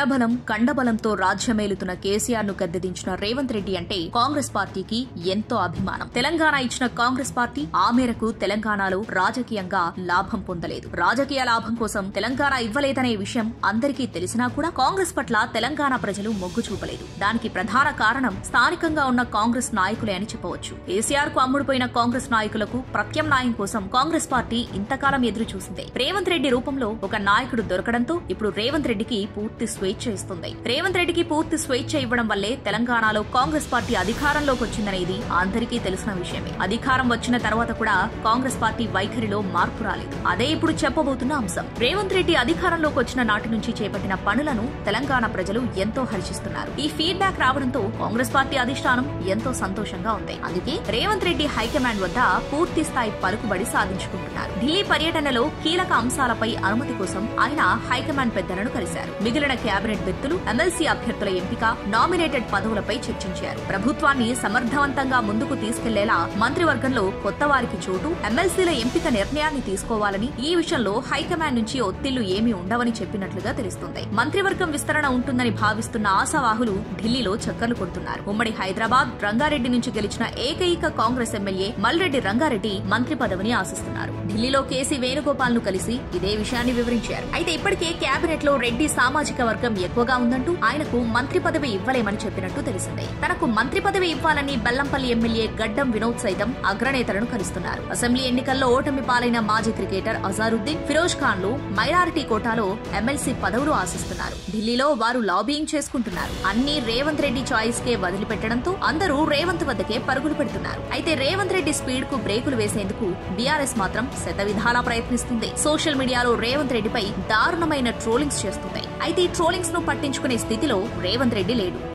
ధనబలం కండబలంతో రాజ్యమేలుతున్న కేసీఆర్ ను గద్దెదించిన రేవంత్ రెడ్డి అంటే కాంగ్రెస్ పార్టీకి ఎంతో అభిమానం తెలంగాణ ఇచ్చిన కాంగ్రెస్ పార్టీ ఆ మేరకు తెలంగాణలో రాజకీయంగా లాభం పొందలేదు రాజకీయ లాభం కోసం తెలంగాణ ఇవ్వలేదనే విషయం అందరికీ తెలిసినా కూడా కాంగ్రెస్ పట్ల తెలంగాణ ప్రజలు మొగ్గు చూపలేదు దానికి ప్రధాన కారణం స్థానికంగా ఉన్న కాంగ్రెస్ నాయకులే అని చెప్పవచ్చు కేసీఆర్ కు అమ్ముడుపోయిన కాంగ్రెస్ నాయకులకు ప్రత్యామ్నాయం కోసం కాంగ్రెస్ పార్టీ ఇంతకాలం ఎదురు చూసింది రేవంత్ రెడ్డి రూపంలో ఒక నాయకుడు దొరకడంతో ఇప్పుడు రేవంత్ రెడ్డికి పూర్తి స్వేచ్ఛ ఇస్తుంది రేవంత్ రెడ్డికి పూర్తి స్వేచ్ఛ ఇవ్వడం వల్లే తెలంగాణలో కాంగ్రెస్ పార్టీ అధికారంలోకి వచ్చిందనేది అందరికీ తెలిసిన విషయమే అధికారం వచ్చిన తర్వాత కూడా కాంగ్రెస్ పార్టీ వైఖరిలో మార్పు రాలేదు అదే ఇప్పుడు చెప్పబోతున్న అంశం రేవంత్ రెడ్డి అధికారంలోకి వచ్చిన నాటి నుంచి చేపట్టిన పనులను తెలంగాణ ప్రజలు ఎంతో హర్షిస్తున్నారు ఈ ఫీడ్బ్యాక్ రావడంతో కాంగ్రెస్ పార్టీ అధిష్టానం ఎంతో సంతోషంగా ఉంది అందుకే రేవంత్ రెడ్డి హైకమాండ్ వద్ద పూర్తి స్థాయి పలుకుబడి సాధించుకుంటున్నారు ఢిల్లీ పర్యటనలో కీలక అంశాలపై అనుమతి కోసం ఆయన హైకమాండ్ పెద్దలను కలిశారు మిగిలిన కేబినెట్ వ్యక్తులు ఎమ్మెల్సీ అభ్యర్థుల ఎంపిక నామినేటెడ్ పదవులపై చర్చించారు ప్రభుత్వాన్ని సమర్థవంతంగా ముందుకు తీసుకెళ్లేలా మంత్రివర్గంలో కొత్త వారికి చోటు ఎమ్మెల్సీల ఎంపిక నిర్ణయాన్ని తీసుకోవాలని ఈ విషయంలో హైకమాండ్ నుంచి ఒత్తిళ్లు ఏమీ ఉండవని చెప్పినట్లుగా తెలుస్తుంది మంత్రివర్గం విస్తరణ ఉంటుందని భావిస్తున్న ఆశావాహులు ఢిల్లీలో చక్కర్లు కొడుతున్నారు ఉమ్మడి హైదరాబాద్ రంగారెడ్డి నుంచి గెలిచిన ఏకైక కాంగ్రెస్ ఎమ్మెల్యే మల్రెడ్డి రంగారెడ్డి మంత్రి పదవిని ఆశిస్తున్నారు ఢిల్లీలో కేసీ వేణుగోపాల్ ను కలిసి ఇదే విషయాన్ని వివరించారు అయితే ఇప్పటికే కేబినెట్ లో రెడ్డి సామాజిక వర్గం ఎక్కువగా ఉందంటూ ఆయనకు మంత్రి పదవి ఇవ్వలేమని చెప్పినట్టు తెలిసిందే తనకు మంత్రి పదవి ఇవ్వాలని బెల్లంపల్లి ఎమ్మెల్యే గడ్డం వినోద్ సైతం అగ్రనేతలను కలుస్తున్నారు అసెంబ్లీ ఎన్నికల్లో ఓటమి పాలైన మాజీ క్రికెటర్ అజారుద్దీన్ ఫిరోజ్ ఖాన్ లు మైనారిటీ కోటాలో ఎమ్మెల్సీ పదవులు ఆశిస్తున్నారు ఢిల్లీలో వారు లాబింగ్ చేసుకుంటున్నారు అన్ని రేవంత్ రెడ్డి చాయిస్ కే వదిలిపెట్టడంతో అందరూ రేవంత్ వద్దకే పరుగులు పెడుతున్నారు అయితే రేవంత్ రెడ్డి స్పీడ్ కు బ్రేకులు వేసేందుకు బీఆర్ఎస్ మాత్రం శత విధాలా ప్రయత్నిస్తుంది సోషల్ మీడియాలో రేవంత్ రెడ్డిపై దారుణమైన ట్రోలింగ్స్ చేస్తుంది అయితే ఈ ట్రోలింగ్స్ ను పట్టించుకునే స్థితిలో రేవంత్ రెడ్డి లేడు